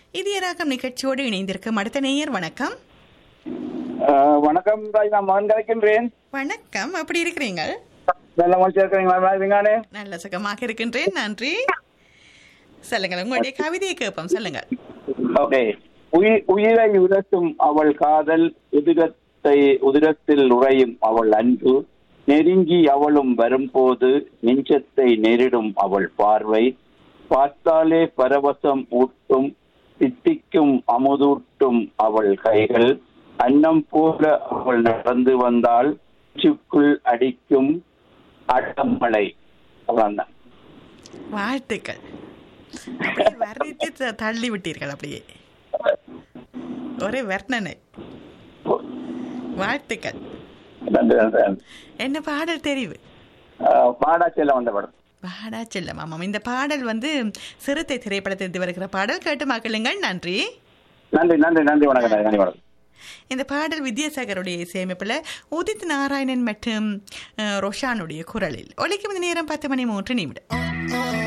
இதயராகம் நிகழ்ச்சியோடு இணைந்திருக்கும் அடுத்த நேயர் வணக்கம் ஆஹ் வணக்கம் ராஜ் நான் மகன் கலைக்கின்றேன் வணக்கம் அப்படி இருக்கிறீங்க நல்ல மனுஷன் இருக்கிறீங்களா நல்லா இருக்கீங்களானே நல்ல சுகமாக இருக்கின்றேன் நன்றி சொல்லுங்கள் உங்களுடைய கவிதையை கேட்போம் சொல்லுங்கள் ஓகே உயிர் உயிரை உரசும் அவள் காதல் உதிரத்தை உதிரத்தில் உறையும் அவள் அன்பு நெருங்கி அவளும் வரும்போது நெஞ்சத்தை நெரிடும் அவள் பார்வை பார்த்தாலே பரவசம் ஊட்டும் சித்திக்கும் அமுதூட்டும் அவள் கைகள் அன்னம் போல அவள் நடந்து வந்தால் நெஞ்சுக்குள் அடிக்கும் அடமலை அவ்வளவுதான் வாழ்த்துக்கள் அப்படியே வர்ணித்து த- தள்ளி விட்டீர்கள் அப்படியே ஒரே வர்ணனை வாழ்த்துக்கள் நன்றி நன்றி நன்றி என்ன பாடல் தெரிவு ஆஹ் பாடா செல்ல வந்த படம் பாடா செல்லம் ஆமாம் இந்த பாடல் வந்து சிறுத்தை திரைப்படத்திலிருந்து வருகிற பாடல் கேட்டு மக்களுங்கள் நன்றி நன்றி நன்றி நன்றி வணக்கம் நன்றி நன்றி வணக்கம் இந்த பாடல் வித்யாசாகருடைய இசையமைப்பில் உதித் நாராயணன் மற்றும் அஹ், ரொஷானுடைய குரலில் ஒலிக்கும் இந்த நேரம் பத்து மணி மூன்று நிமிடம்